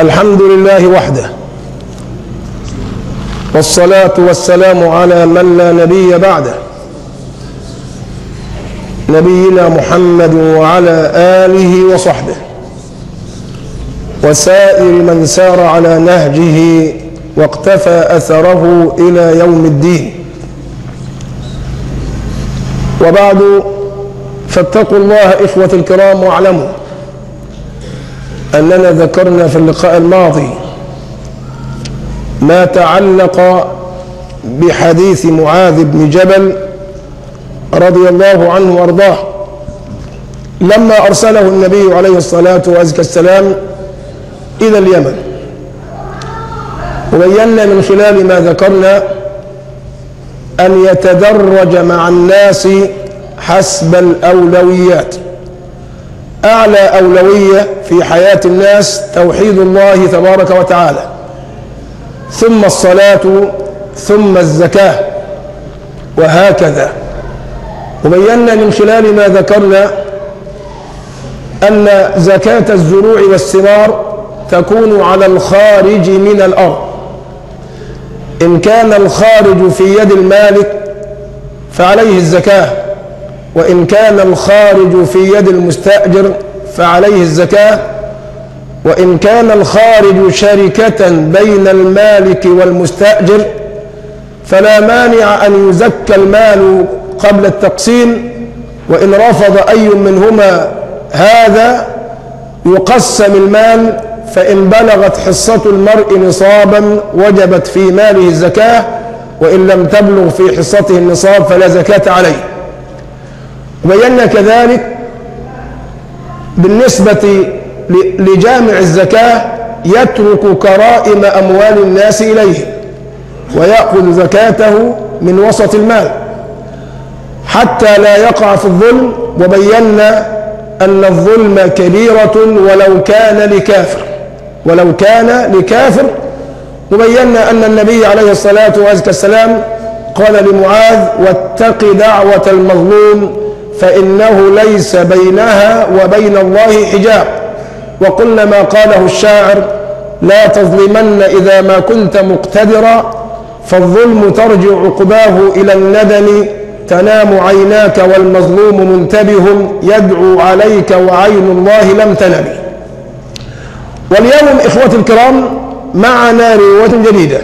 الحمد لله وحده والصلاة والسلام على من لا نبي بعده نبينا محمد وعلى آله وصحبه وسائر من سار على نهجه واقتفى أثره إلى يوم الدين وبعد فاتقوا الله إخوة الكرام واعلموا أننا ذكرنا في اللقاء الماضي ما تعلق بحديث معاذ بن جبل رضي الله عنه وارضاه لما أرسله النبي عليه الصلاة والسلام إلى اليمن وبينا من خلال ما ذكرنا أن يتدرج مع الناس حسب الأولويات أعلى أولوية في حياة الناس توحيد الله تبارك وتعالى ثم الصلاة ثم الزكاة وهكذا وبينا من خلال ما ذكرنا أن زكاة الزروع والثمار تكون على الخارج من الأرض إن كان الخارج في يد المالك فعليه الزكاة وإن كان الخارج في يد المستأجر فعليه الزكاة وإن كان الخارج شركة بين المالك والمستأجر فلا مانع أن يزكى المال قبل التقسيم وإن رفض أي منهما هذا يقسم المال فإن بلغت حصة المرء نصابا وجبت في ماله الزكاة وإن لم تبلغ في حصته النصاب فلا زكاة عليه وبينا كذلك بالنسبة لجامع الزكاة يترك كرائم أموال الناس إليه ويأخذ زكاته من وسط المال حتى لا يقع في الظلم وبينا أن الظلم كبيرة ولو كان لكافر ولو كان لكافر وبينا أن النبي عليه الصلاة والسلام قال لمعاذ واتق دعوة المظلوم فإنه ليس بينها وبين الله حجاب وقلنا ما قاله الشاعر لا تظلمن إذا ما كنت مقتدرا فالظلم ترجع عقباه إلى الندم تنام عيناك والمظلوم منتبه يدعو عليك وعين الله لم تنم واليوم إخوة الكرام معنا رواية جديدة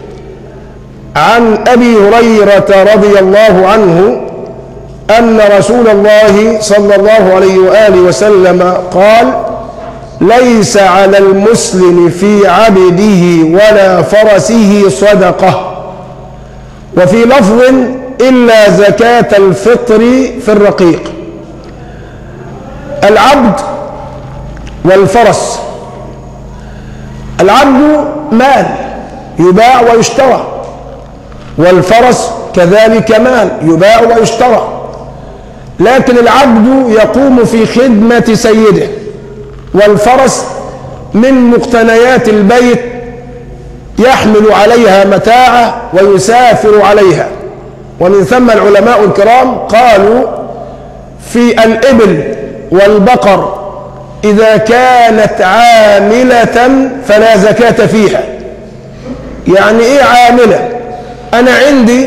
عن أبي هريرة رضي الله عنه أن رسول الله صلى الله عليه وآله وسلم قال ليس على المسلم في عبده ولا فرسه صدقة وفي لفظ إلا زكاة الفطر في الرقيق العبد والفرس العبد مال يباع ويشترى والفرس كذلك مال يباع ويشترى لكن العبد يقوم في خدمة سيده والفرس من مقتنيات البيت يحمل عليها متاعه ويسافر عليها ومن ثم العلماء الكرام قالوا في الإبل والبقر إذا كانت عاملة فلا زكاة فيها يعني إيه عاملة أنا عندي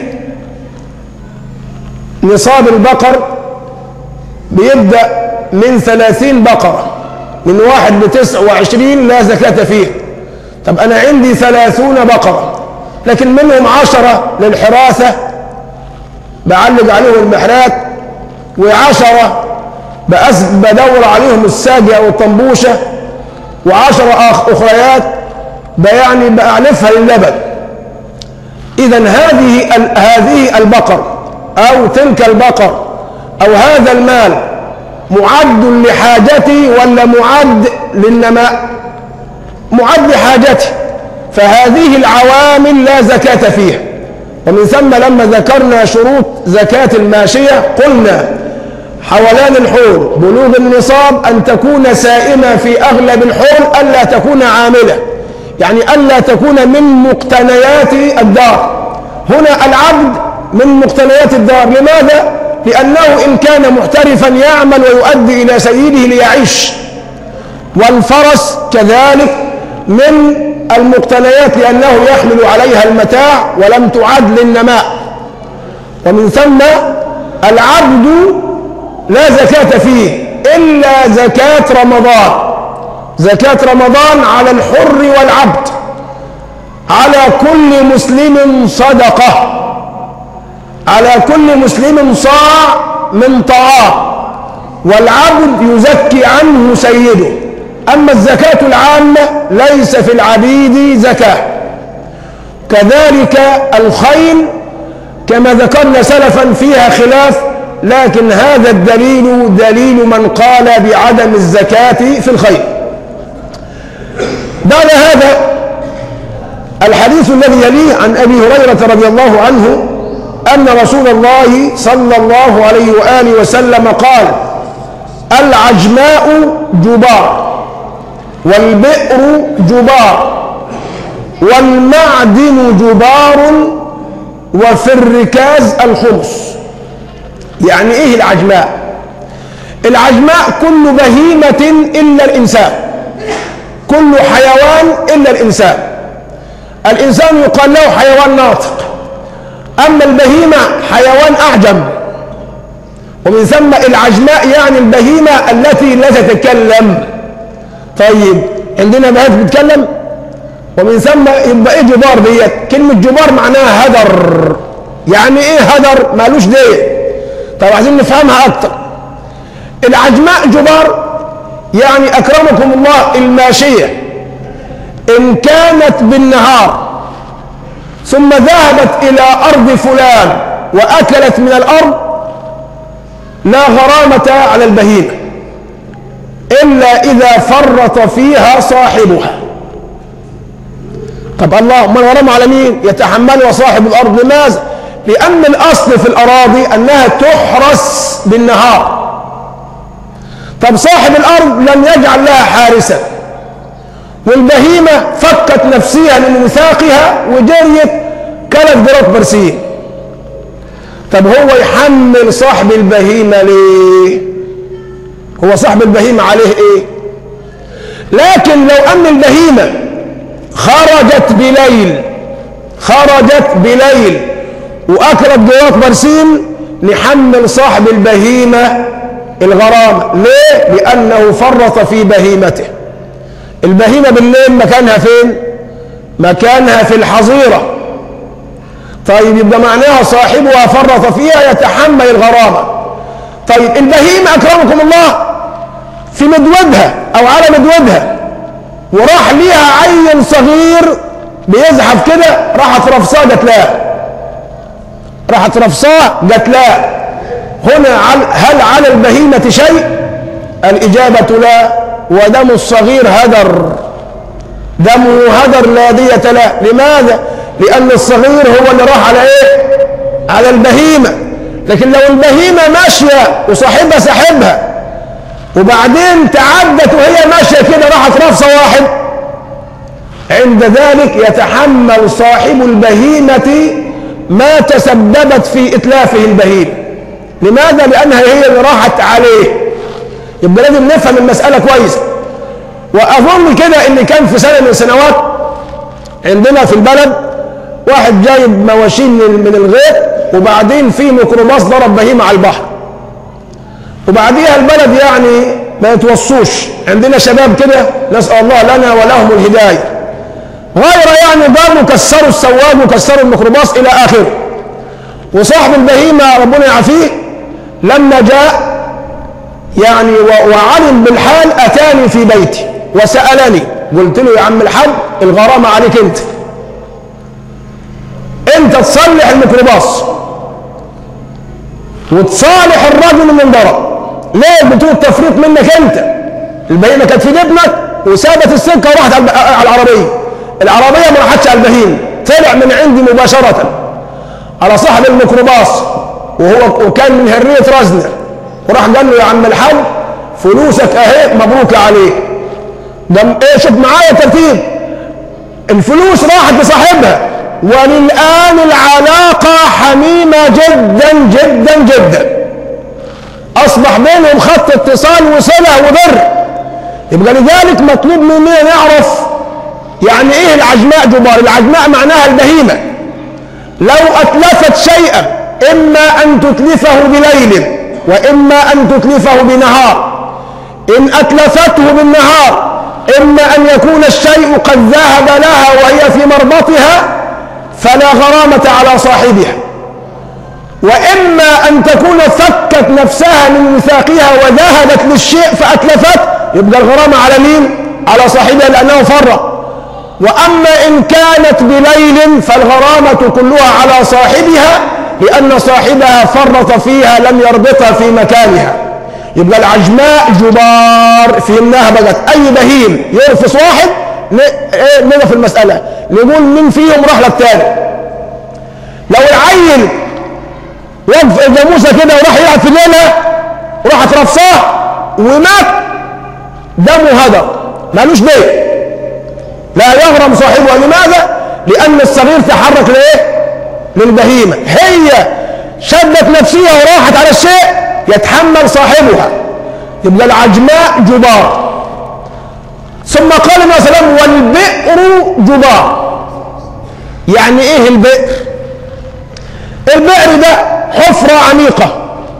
نصاب البقر بيبدأ من ثلاثين بقرة من واحد لتسع وعشرين لا زكاة فيها طب أنا عندي ثلاثون بقرة لكن منهم عشرة للحراثة بعلق عليهم المحرات وعشرة بدور عليهم الساجة أو الطنبوشة وعشرة أخريات يعني بأعلفها للبن إذا هذه هذه البقر أو تلك البقر أو هذا المال معد لحاجتي ولا معد للنماء معد لحاجتي فهذه العوامل لا زكاة فيها ومن ثم لما ذكرنا شروط زكاة الماشية قلنا حولان الحول بلوغ النصاب أن تكون سائمة في أغلب الحول ألا تكون عاملة يعني ألا تكون من مقتنيات الدار هنا العبد من مقتنيات الدار لماذا؟ لأنه إن كان محترفا يعمل ويؤدي إلى سيده ليعيش والفرس كذلك من المقتنيات لأنه يحمل عليها المتاع ولم تعد للنماء ومن ثم العبد لا زكاة فيه إلا زكاة رمضان زكاة رمضان على الحر والعبد على كل مسلم صدقة على كل مسلم صاع من طعام والعبد يزكي عنه سيده أما الزكاة العامة ليس في العبيد زكاة كذلك الخيل كما ذكرنا سلفا فيها خلاف لكن هذا الدليل دليل من قال بعدم الزكاة في الخيل بعد هذا الحديث الذي يليه عن أبي هريرة رضي الله عنه أن رسول الله صلى الله عليه وآله وسلم قال العجماء جبار والبئر جبار والمعدن جبار وفي الركاز الخمس يعني ايه العجماء العجماء كل بهيمة إلا الإنسان كل حيوان إلا الإنسان الإنسان يقال له حيوان ناطق أما البهيمة حيوان أعجم ومن ثم العجماء يعني البهيمة التي لا تتكلم طيب عندنا بهات بتتكلم ومن ثم يبقى ايه جبار ديت كلمة جبار معناها هدر يعني ايه هدر مالوش ديت طب عايزين نفهمها اكتر العجماء جبار يعني اكرمكم الله الماشية ان كانت بالنهار ثم ذهبت الى ارض فلان واكلت من الارض لا غرامة على البهيمة إلا إذا فرط فيها صاحبها طب الله ما الغرامة على مين يتحملها صاحب الأرض لماذا لأن الأصل في الأراضي أنها تحرس بالنهار طب صاحب الأرض لم يجعل لها حارسا والبهيمة فكت نفسها من وثاقها وجريت كلت جرات برسيم طب هو يحمل صاحب البهيمة ليه هو صاحب البهيمة عليه ايه لكن لو ان البهيمة خرجت بليل خرجت بليل واكلت جوات برسيم نحمل صاحب البهيمة الغرامة ليه لانه فرط في بهيمته البهيمة بالليل مكانها فين مكانها في الحظيره طيب يبقى معناها صاحبها فرط فيها يتحمل الغرامة طيب البهيمة أكرمكم الله في مدودها أو على مدودها وراح ليها عين صغير بيزحف كده راحت رفصاه جت لا راحت رفصاه جت لا هنا هل على البهيمة شيء الإجابة لا ودم الصغير هدر دمه هدر لا دية له لماذا لأن الصغير هو اللي راح على إيه على البهيمة لكن لو البهيمة ماشية وصاحبها ساحبها وبعدين تعدت وهي ماشية كده راحت رافصة واحد عند ذلك يتحمل صاحب البهيمة ما تسببت في إتلافه البهيمة لماذا؟ لأنها هي اللي راحت عليه يبقى لازم نفهم المسألة كويس وأظن كده إن كان في سنة من السنوات عندنا في البلد واحد جايب مواشين من الغيط وبعدين في ميكروباص ضرب بهيمة على البحر وبعديها البلد يعني ما يتوصوش عندنا شباب كده نسأل الله لنا ولهم الهداية غير يعني ضربوا كسروا السواق وكسروا الميكروباص إلى آخره وصاحب البهيمة ربنا يعافيه لما جاء يعني وعلم بالحال أتاني في بيتي وسألني قلت له يا عم الحاج الغرامة عليك أنت أنت تصلح الميكروباص وتصالح الرجل من ضرب ليه بتقول التفريط منك أنت البهيمة كانت في جبنك وسابت السكة وراحت على العربية العربية ما راحتش على البهيم طلع من عندي مباشرة على صاحب الميكروباص وهو وكان من هرية رزنة وراح قال له يا عم الحاج فلوسك اهي مبروكة عليك ده ايه شوف معايا ترتيب الفلوس راحت لصاحبها وللآن العلاقة حميمة جدا جدا جدا أصبح بينهم خط اتصال وصلة وبر يبقى لذلك مطلوب مننا نعرف يعني ايه العجماء جبار العجماء معناها البهيمة لو أتلفت شيئا إما أن تتلفه بليل وإما أن تتلفه بنهار إن أتلفته بالنهار إما أن يكون الشيء قد ذهب لها وهي في مربطها فلا غرامة على صاحبها وإما أن تكون فكت نفسها من وثاقها وذهبت للشيء فأتلفت يبقى الغرامة على مين؟ على صاحبها لأنه فرط وأما إن كانت بليل فالغرامة كلها على صاحبها لأن صاحبها فرط فيها لم يربطها في مكانها يبقى العجماء جبار في انها بقت اي بهيم يرفس واحد نقف في المساله نقول مين فيهم راح للتاني لو العيل وقف جاموسه كده وراح يلعب في الليله وراحت رفصاه ومات دمه هدر مالوش بيت لا يغرم صاحبه لماذا؟ لأن الصغير تحرك لإيه؟ للبهيمة هي شدت نفسها وراحت على الشيء يتحمل صاحبها يبقى العجماء جبار ثم قال النبي صلى الله عليه وسلم والبئر جبار يعني ايه البئر البئر ده حفرة عميقة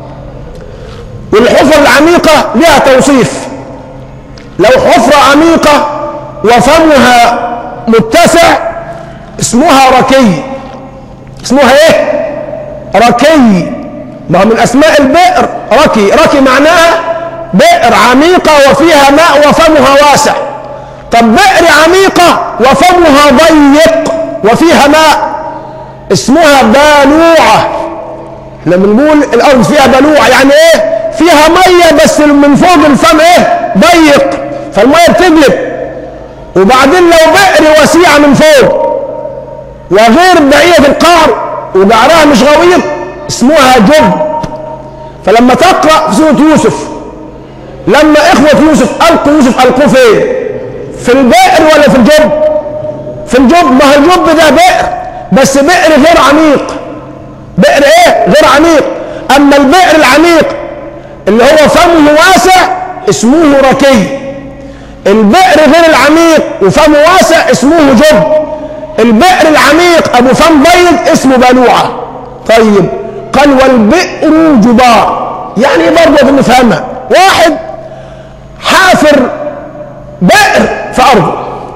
والحفر العميقة لها توصيف لو حفرة عميقة وفمها متسع اسمها ركي اسمها ايه ركي ما هو من اسماء البئر ركي ركي معناها بئر عميقة وفيها ماء وفمها واسع طب بئر عميقة وفمها ضيق وفيها ماء اسمها بالوعة احنا بنقول الارض فيها بلوعة يعني ايه فيها مية بس من فوق الفم ايه ضيق فالمية بتجلب وبعدين لو بئر وسيعة من فوق وغير بعيد القعر وقعرها مش غويط اسمها جب فلما تقرأ في سورة يوسف لما إخوة يوسف ألقوا يوسف ألقوه فين؟ في البئر ولا في الجب؟ في الجب ما هو الجب ده بئر بس بئر غير عميق بئر ايه؟ غير عميق أما البئر العميق اللي هو فمه واسع اسمه ركي البئر غير العميق وفمه واسع اسمه جب البئر العميق ابو فم ضيق اسمه بلوعه طيب قال والبئر جبار يعني برضه نفهمها واحد حافر بئر في ارضه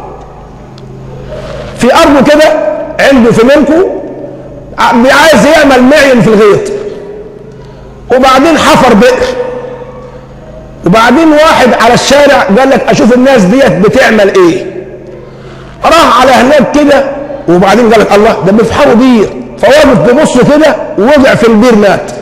في ارضه كده عنده في ملكه عايز يعمل معين في الغيط وبعدين حفر بئر وبعدين واحد على الشارع قال لك اشوف الناس ديت بتعمل ايه راح على هناك كده وبعدين قال لك الله ده بيفحروا بير فواقف بيبص كده ووقع في البير مات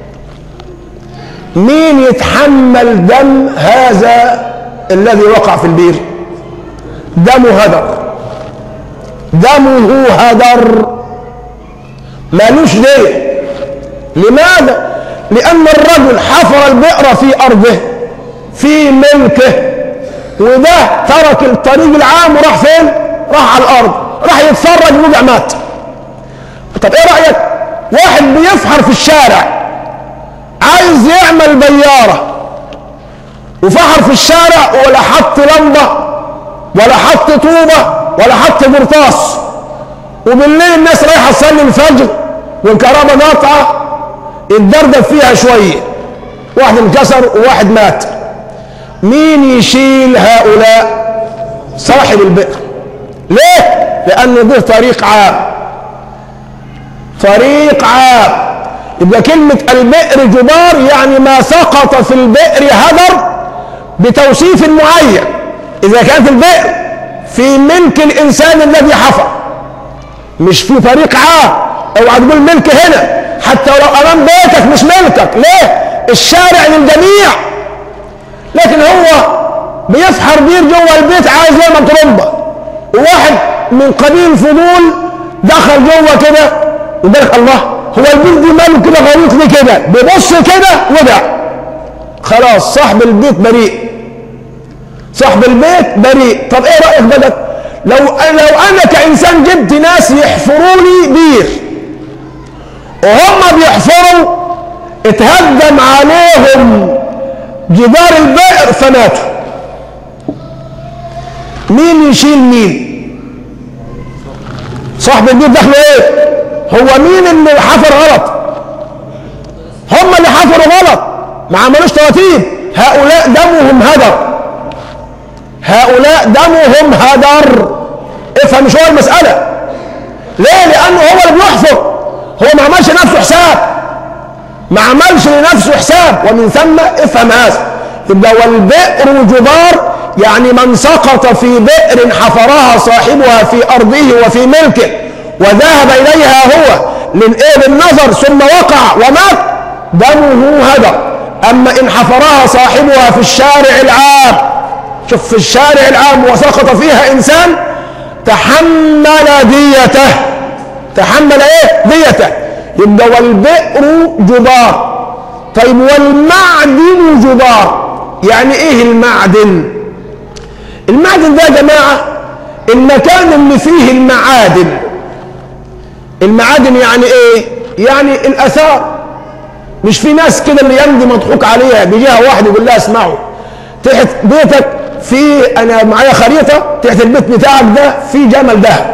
مين يتحمل دم هذا الذي وقع في البير دمه هدر دمه هدر مالوش ليه لماذا لأن الرجل حفر البئر في أرضه في ملكه وده ترك الطريق العام وراح فين راح على الارض راح يتفرج وقع مات طب ايه رايك واحد بيفحر في الشارع عايز يعمل بياره وفحر في الشارع ولا حط لمبه ولا حط طوبه ولا حط قرطاس وبالليل الناس رايحه تصلي الفجر والكهرباء قاطعه يتدردب فيها شويه واحد انكسر وواحد مات مين يشيل هؤلاء صاحب البئر ليه لان ده طريق عام طريق عام يبقى كلمة البئر جبار يعني ما سقط في البئر هدر بتوصيف معين إذا كان في البئر في ملك الإنسان الذي حفر مش في طريق عام اوعى تقول ملك هنا حتى لو أمام بيتك مش ملكك ليه الشارع للجميع لكن هو بيفحر بير جوه البيت عايز يعمل طرمبه وواحد من قبيل فضول دخل جوه كده وقال لك الله هو البير دي ماله كده غويط ليه كده بيبص كده وقع خلاص صاحب البيت بريء صاحب البيت بريء طب ايه رايك بقى لو لو انا كانسان جبت ناس يحفروا لي بير وهم بيحفروا اتهدم عليهم جدار البئر فماتوا مين يشيل مين صاحب البيت دخله ايه هو مين اللي حفر غلط هم اللي حفروا غلط ما عملوش تراتيب هؤلاء دمهم هدر هؤلاء دمهم هدر افهم شويه المساله ليه لانه هو اللي بيحفر هو ما عملش نفسه حساب ما عملش لنفسه حساب ومن ثم افهم هذا يبقى والبئر جبار يعني من سقط في بئر حفرها صاحبها في ارضه وفي ملكه وذهب اليها هو للايه بالنظر ثم وقع ومات دمه هدر اما ان حفرها صاحبها في الشارع العام شوف في الشارع العام وسقط فيها انسان تحمل ديته تحمل ايه ديته يبقى والبئر جبار طيب والمعدن جبار يعني ايه المعدن المعدن ده يا جماعه المكان اللي فيه المعادن المعادن يعني ايه يعني الاثار مش في ناس كده اللي يمضي مضحوك عليها بيجيها واحد يقول لها اسمعوا تحت بيتك في انا معايا خريطه تحت البيت بتاعك ده في جمل ذهب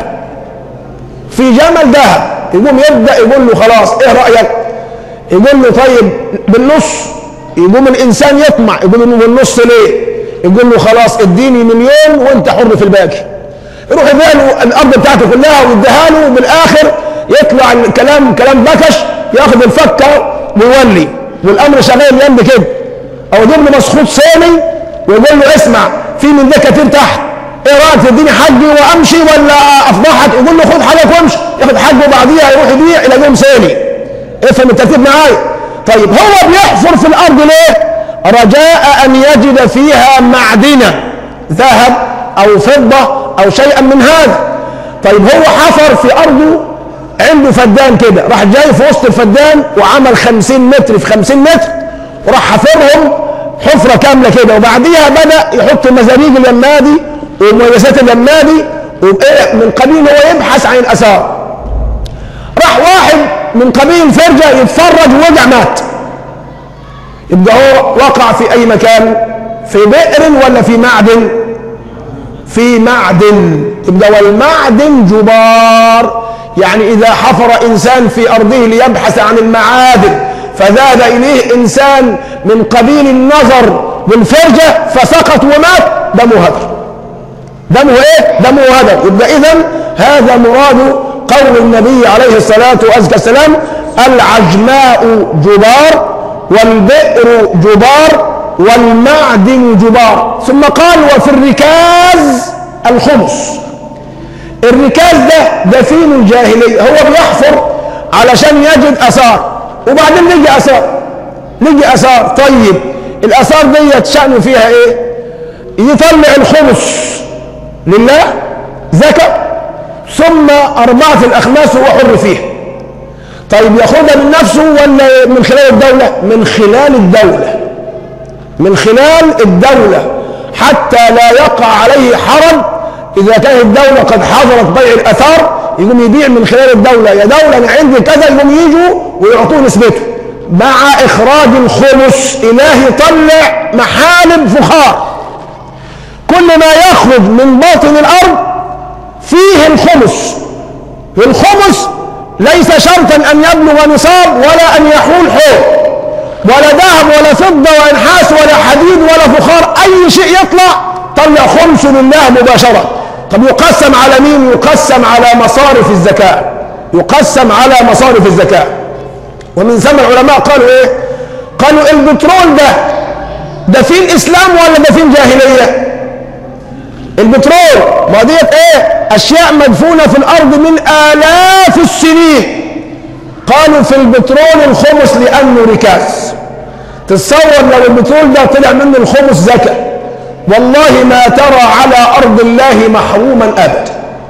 في جمل ذهب يقوم يبدا يقول له خلاص ايه رايك يقول له طيب بالنص يقوم الانسان يطمع يقول له بالنص ليه يقول له خلاص اديني مليون وانت حر في الباقي يروح يبيع له الارض بتاعته كلها ويديها له وبالاخر يطلع الكلام كلام بكش ياخذ الفكه ويولي والامر شغال جنب كده او يجيب له مسخوط صيني ويقول له اسمع في من ده كتير تحت ايه رايك تديني حقي وامشي ولا افضحك يقول له خد حقك وامشي ياخد حقه وبعديها يروح يبيع الى يوم ثاني افهم الترتيب معايا طيب هو بيحفر في الارض ليه رجاء ان يجد فيها معدنه ذهب او فضه او شيئا من هذا طيب هو حفر في ارضه عنده فدان كده راح جاي في وسط الفدان وعمل خمسين متر في خمسين متر وراح حفرهم حفرة كاملة كده وبعديها بدأ يحط مزاريج اليمادي ومميزات اليمادي وإيه من قبيل هو يبحث عن الآثار راح واحد من قبيل فرجة يتفرج ووجع مات يبقى هو وقع في أي مكان في بئر ولا في معدن في معدن يبقى والمعدن جبار يعني إذا حفر إنسان في أرضه ليبحث عن المعادن فذهب إليه إنسان من قبيل النظر والفرجة فسقط ومات دمه هدر دمه إيه؟ دمه هدر يبقى إذا هذا مراد قول النبي عليه الصلاة والسلام العجماء جبار والبئر جبار والمعدن جبار ثم قال وفي الركاز الخمس الركاز ده دفين الجاهلية هو بيحفر علشان يجد أثار وبعدين نجي أثار نجي أثار طيب الأثار دي شأنه فيها إيه يطلع الخمس لله زكاة ثم أربعة الأخماس هو حر فيها طيب ياخدها من نفسه ولا من خلال الدولة من خلال الدولة من خلال الدولة حتى لا يقع عليه حرج إذا كانت الدولة قد حظرت بيع الأثار يقوم يبيع من خلال الدولة يا دولة أنا عندي كذا يقوم يجوا ويعطوه نسبته مع إخراج الخمس إله يطلع محالب فخار كل ما يخرج من باطن الأرض فيه الخمس والخمس ليس شرطا أن يبلغ نصاب ولا أن يحول حول ولا ذهب ولا فضة ولا نحاس ولا حديد ولا فخار أي شيء يطلع طلع خمس لله مباشرة طب يقسم على مين يقسم على مصارف الزكاة يقسم على مصارف الزكاة ومن ثم العلماء قالوا ايه قالوا البترول ده ده فين اسلام ولا ده فين جاهلية البترول ما ديت ايه اشياء مدفونة في الارض من الاف السنين قالوا في البترول الخمس لانه ركاز تتصور لو البترول ده طلع منه الخمس زكاه والله ما ترى على أرض الله محروما أبدا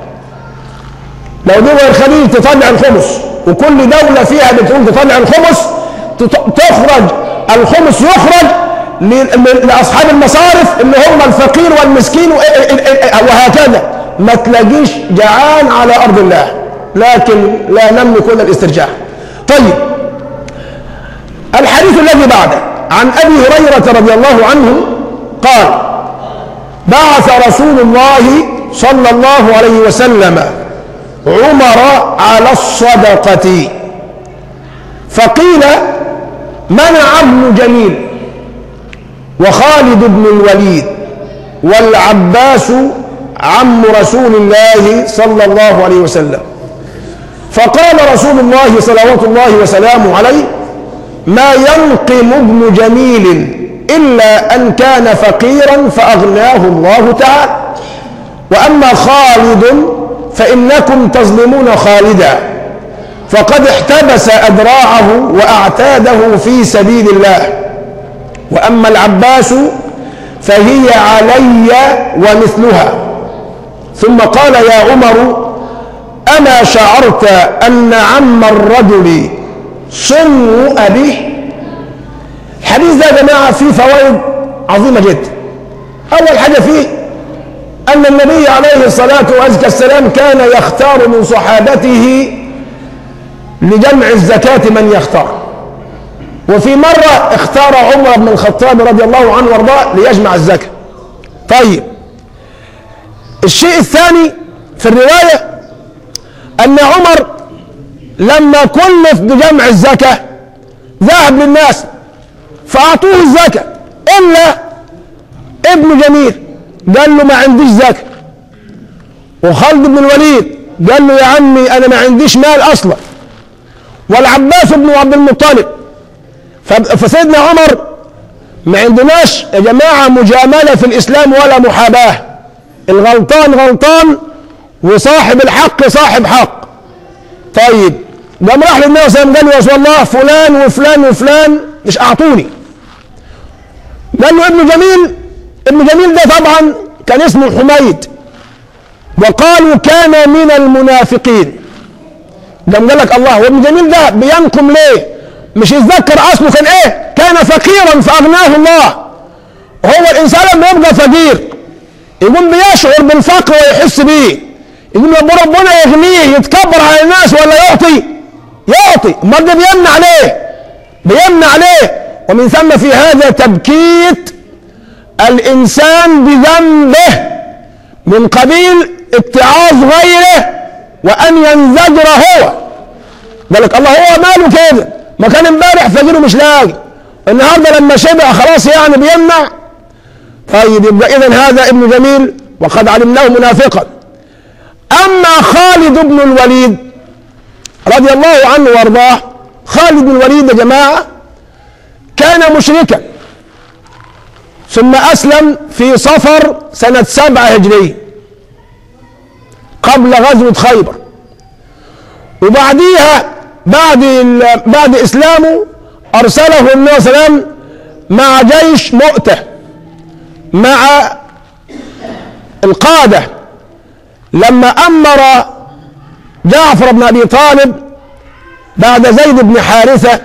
لو دول الخليج تطلع الخمس وكل دولة فيها بتقول تطلع الخمس تخرج الخمس يخرج لأصحاب المصارف اللي هم الفقير والمسكين وهكذا ما تلاقيش جعان على أرض الله لكن لا نملك إلا الاسترجاع طيب الحديث الذي بعده عن أبي هريرة رضي الله عنه قال بعث رسول الله صلى الله عليه وسلم عمر على الصدقة فقيل منع ابن جميل وخالد بن الوليد والعباس عم رسول الله صلى الله عليه وسلم فقال رسول الله صلوات الله وسلامه عليه ما ينقم ابن جميل إلا أن كان فقيرا فأغناه الله تعالى وأما خالد فإنكم تظلمون خالدا فقد احتبس أدراعه وأعتاده في سبيل الله وأما العباس فهي علي ومثلها ثم قال يا عمر أما شعرت أن عم الرجل صنو أبيه الحديث ده يا جماعة فيه فوائد عظيمة جدا أول حاجة فيه أن النبي عليه الصلاة والسلام كان يختار من صحابته لجمع الزكاة من يختار وفي مرة اختار عمر بن الخطاب رضي الله عنه وارضاه ليجمع الزكاة طيب الشيء الثاني في الرواية أن عمر لما كلف بجمع الزكاة ذهب للناس فأعطوه الزكاة إلا ابن جميل قال له ما عنديش زكاة وخالد بن الوليد قال له يا عمي أنا ما عنديش مال أصلا والعباس بن عبد المطلب فسيدنا عمر ما عندناش يا جماعة مجاملة في الإسلام ولا محاباة الغلطان غلطان وصاحب الحق صاحب حق طيب قام راح للنبي صلى الله عليه وسلم قال له يا رسول الله فلان وفلان وفلان مش أعطوني قال له ابن جميل ابن جميل ده طبعا كان اسمه حميد وقالوا كان من المنافقين قام قال لك الله وابن جميل ده بينقم ليه مش يتذكر اصله كان ايه كان فقيرا فاغناه الله هو الانسان لما يبقى فقير يقوم بيشعر بالفقر ويحس بيه يقول رب ربنا يغنيه يتكبر على الناس ولا يعطي يعطي امال ده بيمنع عليه بيمنع عليه ومن ثم في هذا تبكيت الانسان بذنبه من قبيل اتعاظ غيره وان ينزجر هو قالك الله هو ماله كده ما كان امبارح فقير ومش لاقي النهارده لما شبع خلاص يعني بيمنع طيب يبقى اذا هذا ابن جميل وقد علمناه منافقا اما خالد بن الوليد رضي الله عنه وارضاه خالد بن الوليد يا جماعه كان مشركا ثم اسلم في صفر سنه سبعه هجريه قبل غزوه خيبر وبعديها بعد بعد اسلامه ارسله النبي صلى الله عليه وسلم مع جيش مؤته مع القاده لما امر جعفر بن ابي طالب بعد زيد بن حارثه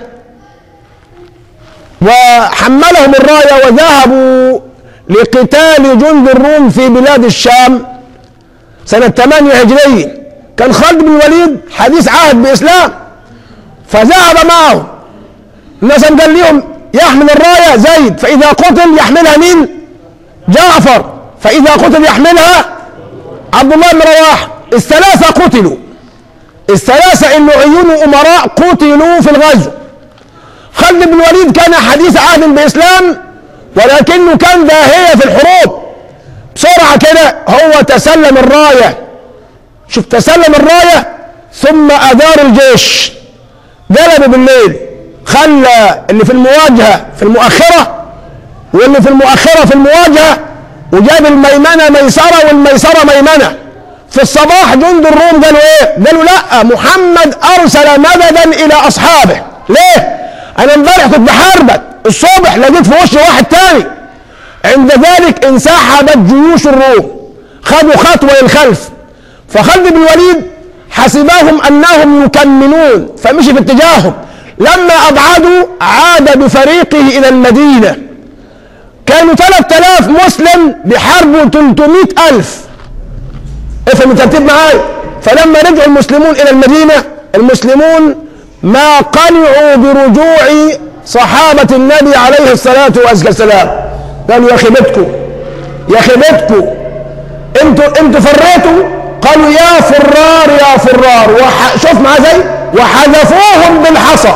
وحملهم الرايه وذهبوا لقتال جند الروم في بلاد الشام سنه 8 هجريه كان خالد بن الوليد حديث عهد باسلام فذهب معهم الناس قال لهم يحمل الرايه زيد فاذا قتل يحملها مين؟ جعفر فاذا قتل يحملها عبد الله بن رواحه الثلاثه قتلوا الثلاثه اللعيون امراء قتلوا في الغزو خالد بن الوليد كان حديث عهد باسلام ولكنه كان داهيه في الحروب بسرعه كده هو تسلم الرايه شوف تسلم الرايه ثم ادار الجيش قلبوا بالليل خلى اللي في المواجهه في المؤخره واللي في المؤخره في المواجهه وجاب الميمنه ميسره والميسره ميمنه في الصباح جند الروم قالوا ايه؟ قالوا لا محمد ارسل مددا الى اصحابه ليه؟ انا امبارح كنت بحاربك الصبح لقيت في وشي واحد تاني عند ذلك انسحبت جيوش الروم خدوا خطوه للخلف فخالد بن الوليد حسبهم انهم يكملون فمشي في اتجاههم لما ابعدوا عاد بفريقه الى المدينه كانوا 3000 مسلم بحاربوا 300000 افهم الترتيب معايا فلما رجعوا المسلمون الى المدينه المسلمون ما قنعوا برجوع صحابه النبي عليه الصلاه والسلام قالوا يا خيبتكم يا خيبتكم انتوا انتوا فريتوا قالوا يا فرار يا فرار وح... شوف معاه زي وحذفوهم بالحصى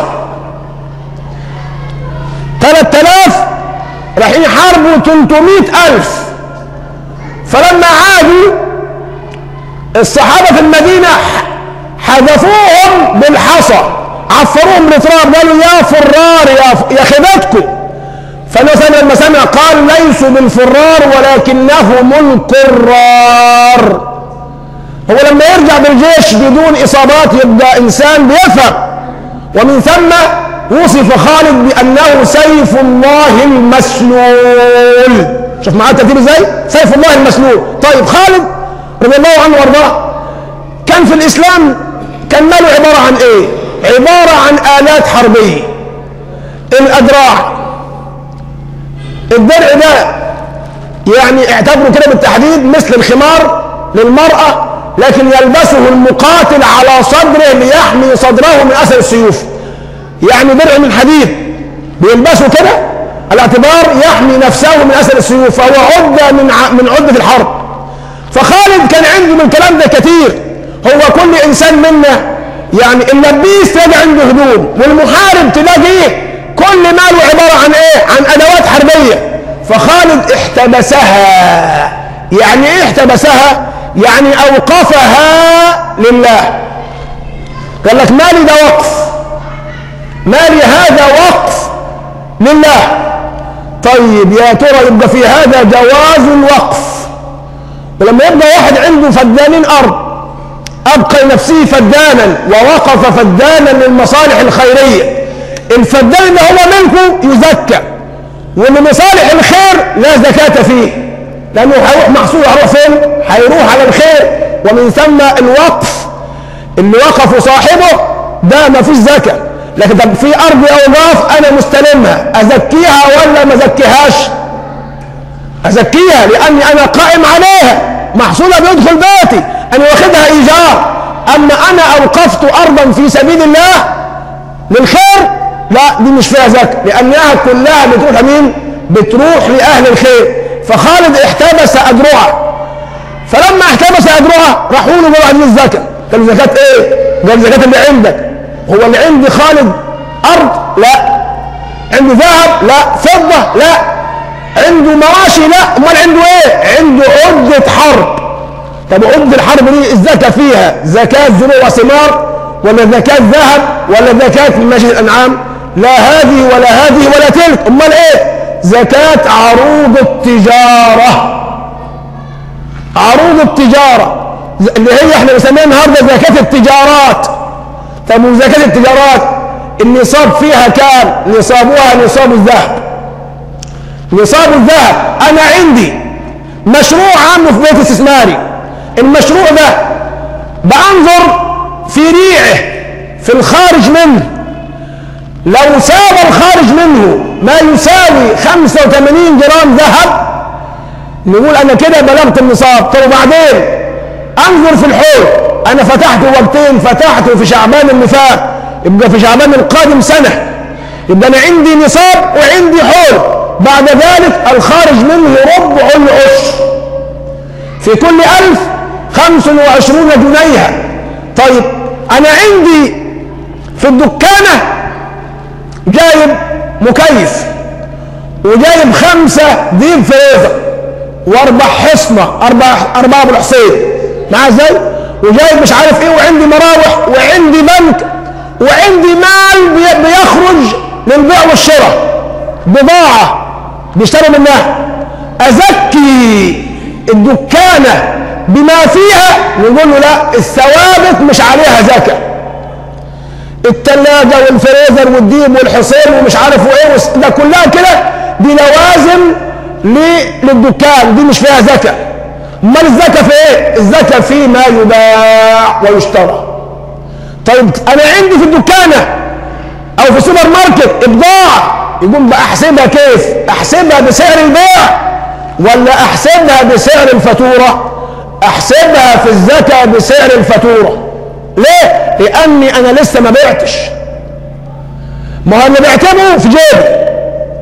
3000 رايحين يحاربوا 300 ألف فلما عادوا الصحابة في المدينة حذفوهم بالحصى عفروهم بالتراب قالوا يا فرار يا ف... يا خيبتكم فالنبي لما سمع قال ليسوا بالفرار ولكنهم الكرار هو لما يرجع بالجيش بدون اصابات يبقى انسان بيفهم ومن ثم وصف خالد بانه سيف الله المسلول شوف معاه الترتيب ازاي سيف الله المسلول طيب خالد رضي الله عنه وارضاه كان في الاسلام كان ماله عباره عن ايه عباره عن الات حربيه الادراع الدرع ده يعني اعتبروا كده بالتحديد مثل الخمار للمرأة لكن يلبسه المقاتل على صدره ليحمي صدره من أثر السيوف يعني درع من حديد بيلبسه كده الاعتبار يحمي نفسه من أثر السيوف فهو عدة من ع... من عدة الحرب فخالد كان عنده من الكلام ده كتير هو كل إنسان منا يعني اللبيس تلاقي عنده هدوم والمحارب تلاقيه كل ماله عبارة عن ايه عن ادوات حربية فخالد احتبسها يعني ايه احتبسها يعني اوقفها لله قال لك مالي ده وقف مالي هذا وقف لله طيب يا ترى يبقى في هذا جواز الوقف ولما يبقى واحد عنده فدانين ارض ابقى نفسه فدانا ووقف فدانا للمصالح الخيريه الفدان اللي هو ملكه يزكى ولمصالح الخير لا زكاة فيه لأنه هيروح محصول هيروح فين؟ هيروح على الخير ومن ثم الوقف اللي وقفه صاحبه ده ما فيش زكاة لكن طب في أرض أوقاف أنا مستلمها أزكيها ولا ما أزكيهاش؟ أزكيها لأني أنا قائم عليها محصولها بيدخل بيتي أنا واخدها إيجار أما أنا أوقفت أرضا في سبيل الله للخير لا دي مش فيها زكاة لأنها كلها بتروح لمين؟ بتروح لأهل الخير فخالد احتبس أدرعه فلما احتبس أدرعه راحوا له قالوا عايزين الزكاة قال له زكاة إيه؟ قال زكاة اللي عندك هو اللي عندي خالد أرض؟ لا عنده ذهب؟ لا فضة؟ لا عنده مواشي؟ لا أمال عنده إيه؟ عنده عدة حرب طب عدة الحرب دي الزكاة فيها زكاة زروع وثمار ولا زكاة ذهب ولا زكاة من ماشية الأنعام لا هذه ولا هذه ولا تلك امال ايه زكاة عروض التجارة عروض التجارة اللي هي احنا بنسميها النهارده زكاة التجارات طب وزكاة التجارات النصاب فيها كام نصابها نصاب الذهب نصاب الذهب انا عندي مشروع عامله في بيت استثماري المشروع ده بانظر في ريعه في الخارج منه لو ساب الخارج منه ما يساوي 85 جرام ذهب نقول انا كده بلغت النصاب طب وبعدين انظر في الحول انا فتحته وقتين فتحته في شعبان اللي فات يبقى في شعبان القادم سنه يبقى انا عندي نصاب وعندي حول بعد ذلك الخارج منه ربع العشر في كل ألف خمس وعشرون جنيها طيب أنا عندي في الدكانة جايب مكيف وجايب خمسة ديب فريزر واربع حصنة اربع اربعة ابو الحصين معاه ازاي؟ وجايب مش عارف ايه وعندي مراوح وعندي بنك وعندي مال بي- بيخرج للبيع والشراء بضاعة بيشتروا منها أزكي الدكانة بما فيها نقول له لا الثوابت مش عليها زكاة التلاجة والفريزر والديب والحصين ومش عارف وايه وس- ده كلها كده دي لوازم ل- للدكان دي مش فيها زكاة امال الزكاة في ايه؟ الزكاة في ما يباع ويشترى طيب انا عندي في الدكانة او في السوبر ماركت بضاعة يقوم بأحسبها كيف؟ احسبها بسعر البيع ولا احسبها بسعر الفاتورة؟ احسبها في الزكاة بسعر الفاتورة ليه؟ لاني انا لسه ما بعتش ما هو انا بعتبه في جيبي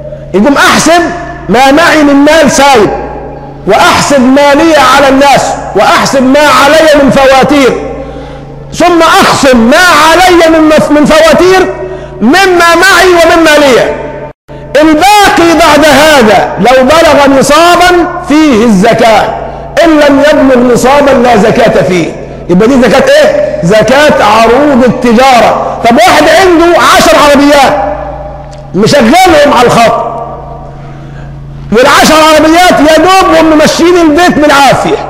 يقوم احسب ما معي من مال سايب واحسب مالية على الناس وأحسب ما علي من فواتير ثم أخصم ما علي من من فواتير مما معي ومما لي الباقي بعد هذا لو بلغ نصابا فيه الزكاة إن لم يبلغ نصابا لا زكاة فيه يبقى دي زكاة ايه؟ زكاة عروض التجارة طب واحد عنده عشر عربيات مشغلهم على الخط والعشر عربيات يا دوب هم ماشيين البيت بالعافية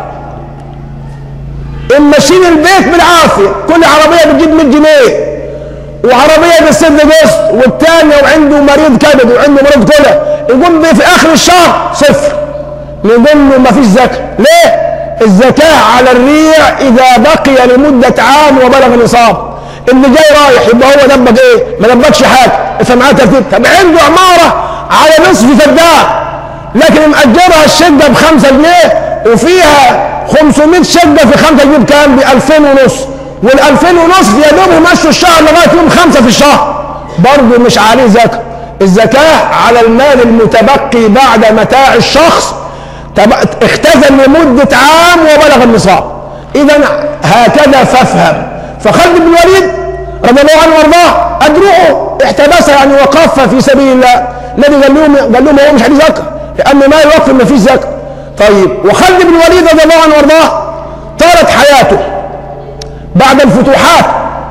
ماشيين البيت بالعافية كل عربية بتجيب 100 جنيه وعربية بالست قسط والتانية وعنده مريض كبد وعنده مريض كلى يقوم في آخر الشهر صفر نقول له ما فيش زكاة ليه؟ الزكاة على الريع إذا بقي لمدة عام وبلغ نصاب اللي جاي رايح يبقى هو دبك ايه؟ ما دبكش حاجة فمعاه ترتيب طب عنده عمارة على نصف فدان لكن مأجرها الشقة بخمسة جنيه وفيها 500 شقة في خمسة جنيه بكام؟ ب 2000 ونص وال 2000 ونص يا دوب يمشوا الشهر لغاية يوم خمسة في الشهر برضه مش عليه زكاة الزكاة على المال المتبقي بعد متاع الشخص اختزن لمدة عام وبلغ النصاب إذا هكذا فافهم فخالد بن الوليد رضي الله عنه وارضاه أدرعه احتبس يعني وقف في سبيل الله الذي قال لهم قال لهم هو مش عليه زكاة لأن ما يوقف ما فيش زكاة طيب وخالد بن الوليد رضي الله عنه وارضاه طالت حياته بعد الفتوحات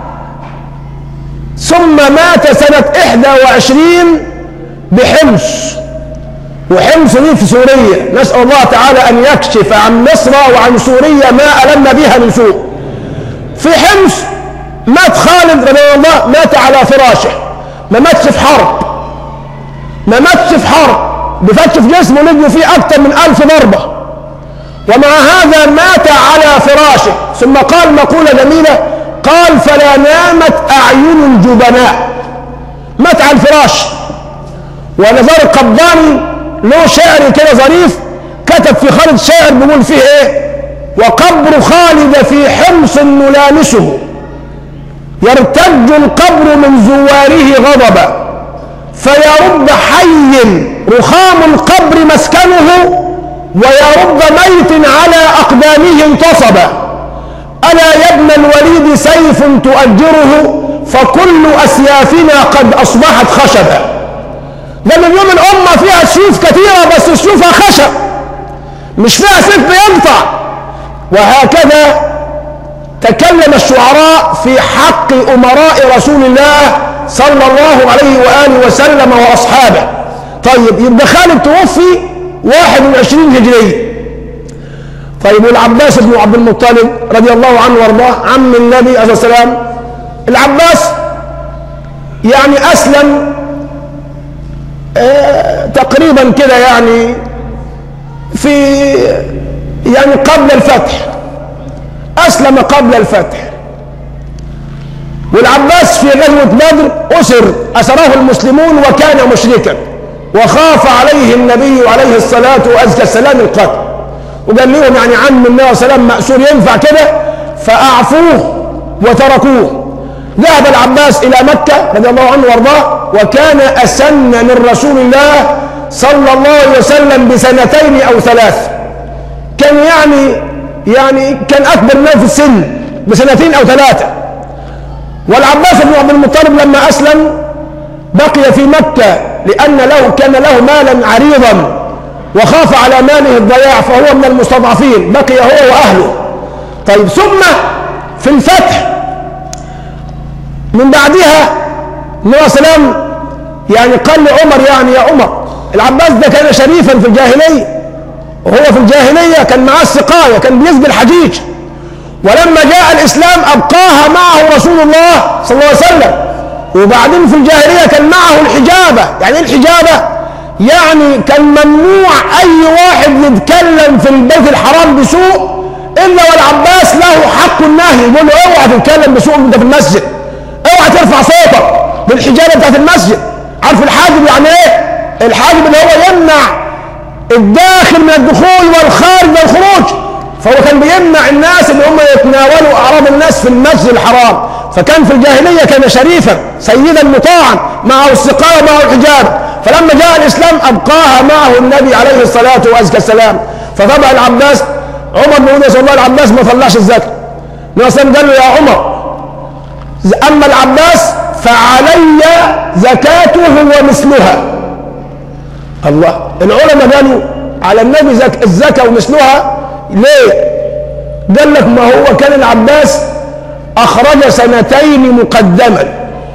ثم مات سنة 21 بحمص وحمص دي في سوريا نسأل الله تعالى أن يكشف عن مصر وعن سوريا ما ألم بها من سوء في حمص مات خالد رضي الله مات على فراشه ما ماتش في حرب ما ماتش في حرب بفتش في جسمه لقوا فيه أكثر من ألف ضربة ومع هذا مات على فراشه ثم قال مقولة جميلة قال فلا نامت أعين الجبناء مات على الفراش ونزار القباني له شعر كده ظريف كتب في خالد شاعر بيقول فيه ايه وقبر خالد في حمص نلامسه يرتج القبر من زواره غضبا فيا رب حي رخام القبر مسكنه ويا رب ميت على أقدامه انتصبا ألا يا ابن الوليد سيف تؤجره فكل أسيافنا قد أصبحت خشبا ده من يوم الأمة فيها سيوف كثيرة بس سيوفها خشب مش فيها سيف بيقطع وهكذا تكلم الشعراء في حق أمراء رسول الله صلى الله عليه وآله وسلم وأصحابه طيب يبقى خالد توفي 21 هجرية طيب والعباس بن عبد المطلب رضي الله عنه وارضاه عم النبي عليه الصلاة والسلام العباس يعني أسلم آه تقريبا كده يعني في يعني قبل الفتح أسلم قبل الفتح والعباس في غزوة بدر أسر أسره المسلمون وكان مشركا وخاف عليه النبي عليه الصلاة وأزكى السلام القتل وقال لهم يعني عم النبي صلى الله عليه وسلم مأسور ينفع كده فأعفوه وتركوه ذهب العباس إلى مكة رضي الله عنه وارضاه وكان أسن من رسول الله صلى الله عليه وسلم بسنتين أو ثلاث كان يعني يعني كان أكبر منه في السن بسنتين أو ثلاثة والعباس بن عبد المطلب لما أسلم بقي في مكة لأن له كان له مالا عريضا وخاف على ماله الضياع فهو من المستضعفين بقي هو وأهله طيب ثم في الفتح من بعدها النبي صلى الله عليه وسلم يعني قال لعمر يعني يا عمر العباس ده كان شريفا في الجاهلية وهو في الجاهلية كان معاه السقاية كان بيسقي الحجيج ولما جاء الإسلام أبقاها معه رسول الله صلى الله عليه وسلم وبعدين في الجاهلية كان معه الحجابة يعني ايه الحجابة يعني كان ممنوع أي واحد يتكلم في البيت الحرام بسوء إلا والعباس له حق النهي يقول له اوعى تتكلم بسوء انت في المسجد اوعى ترفع صوتك بالحجابة بتاعت المسجد عارف الحاجب يعني ايه الحاجب اللي هو يمنع الداخل من الدخول والخارج من الخروج فهو كان بيمنع الناس اللي هم يتناولوا اعراض الناس في المسجد الحرام فكان في الجاهليه كان شريفا سيدا مطاعا معه السقايه ومعه الحجاب فلما جاء الاسلام ابقاها معه النبي عليه الصلاه والسلام فطبع العباس عمر بن رضي الله العباس ما طلعش الزكاه النبي صلى الله عليه وسلم قال له يا عمر اما العباس فعلي زكاته ومثلها الله العلماء قالوا على النبي زك الزكاه ومثلها ليه قال لك ما هو كان العباس اخرج سنتين مقدما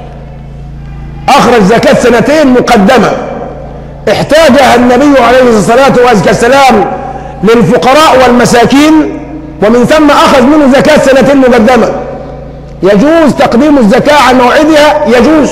اخرج زكاه سنتين مقدمه احتاجها النبي عليه الصلاه والسلام للفقراء والمساكين ومن ثم اخذ منه زكاه سنتين مقدمه يجوز تقديم الزكاه عن موعدها يجوز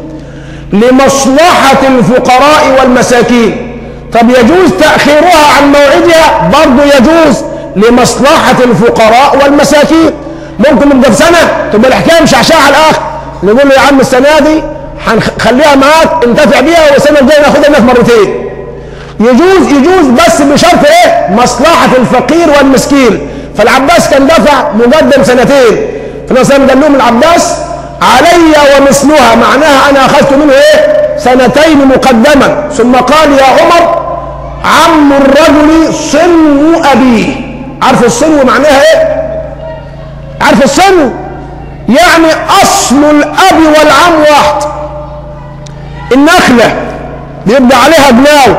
لمصلحه الفقراء والمساكين طب يجوز تاخيرها عن موعدها برضه يجوز لمصلحه الفقراء والمساكين ممكن نبقى في سنه تبقى الحكايه مش عشاء على الاخر نقول له يا عم السنه دي هنخليها معاك انتفع بيها والسنه الجايه ناخدها منك مرتين يجوز يجوز بس بشرط ايه مصلحه الفقير والمسكين فالعباس كان دفع مقدم سنتين فالنبي قال لهم العباس علي ومثلها معناها انا اخذت منه ايه سنتين مقدما ثم قال يا عمر عم الرجل صنو ابيه عارف الصنو معناها ايه عارف الصنو يعني اصل الاب والعم واحد النخله بيبقى عليها جناو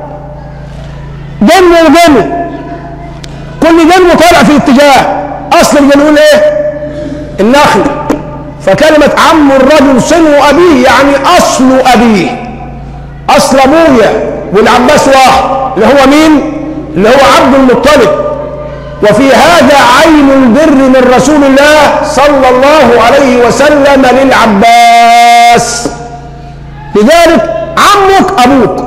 جن وجن كل جن طالع في اتجاه اصل الجنون ايه النخل فكلمة عم الرجل صنو أبيه يعني أصل أبيه أصل أبويا والعباس واحد اللي هو مين؟ اللي هو عبد المطلب وفي هذا عين البر من رسول الله صلى الله عليه وسلم للعباس لذلك عمك أبوك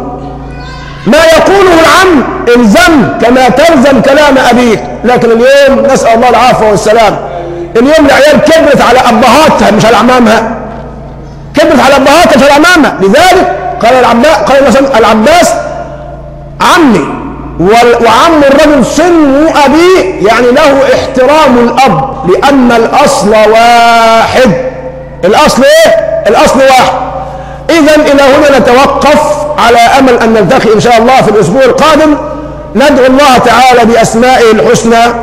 ما يقوله العم الزم كما تلزم كلام أبيك لكن اليوم نسأل الله العافية والسلام اليوم العيال كبرت على ابهاتها مش على اعمامها كبرت على ابهاتها مش على اعمامها لذلك قال العباس قال مثلا العباس عمي وعم الرجل سن ابيه يعني له احترام الاب لان الاصل واحد الاصل ايه الاصل واحد اذا الى هنا نتوقف على امل ان نلتقي ان شاء الله في الاسبوع القادم ندعو الله تعالى باسمائه الحسنى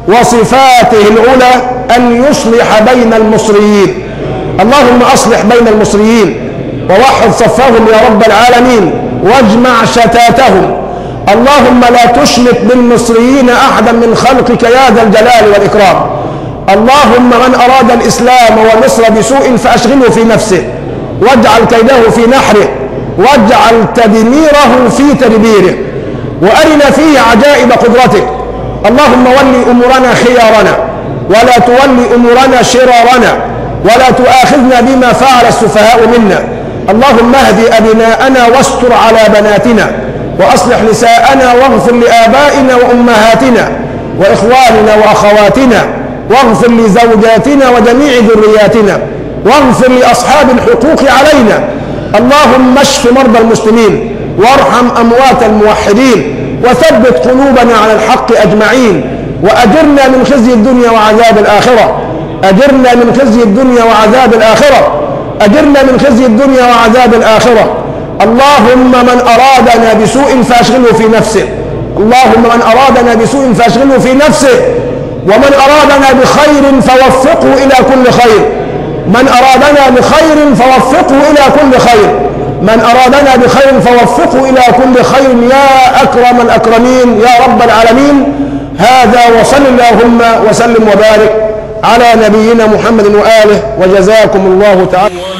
وصفاته العلى أن يصلح بين المصريين اللهم أصلح بين المصريين ووحد صفهم يا رب العالمين واجمع شتاتهم اللهم لا تشمت بالمصريين أحدا من خلقك يا ذا الجلال والإكرام اللهم من أراد الإسلام ومصر بسوء فأشغله في نفسه واجعل كيده في نحره واجعل تدميره في تدبيره وأرنا فيه عجائب قدرتك اللهم ول امورنا خيارنا ولا تول امورنا شرارنا ولا تؤاخذنا بما فعل السفهاء منا اللهم اهد ابناءنا واستر على بناتنا واصلح نساءنا واغفر لابائنا وامهاتنا واخواننا واخواتنا واغفر لزوجاتنا وجميع ذرياتنا واغفر لاصحاب الحقوق علينا اللهم اشف مرضى المسلمين وارحم اموات الموحدين وثبت قلوبنا على الحق اجمعين واجرنا من خزي الدنيا وعذاب الاخره اجرنا من خزي الدنيا وعذاب الاخره اجرنا من خزي الدنيا وعذاب الاخره اللهم من ارادنا بسوء فاشغله في نفسه اللهم من ارادنا بسوء فاشغله في نفسه ومن ارادنا بخير فوفقه الى كل خير من ارادنا بخير فوفقه الى كل خير من أرادنا بخير فوفقه إلى كل خير يا أكرم الأكرمين يا رب العالمين هذا وصل اللهم وسلم وبارك على نبينا محمد وآله وجزاكم الله تعالى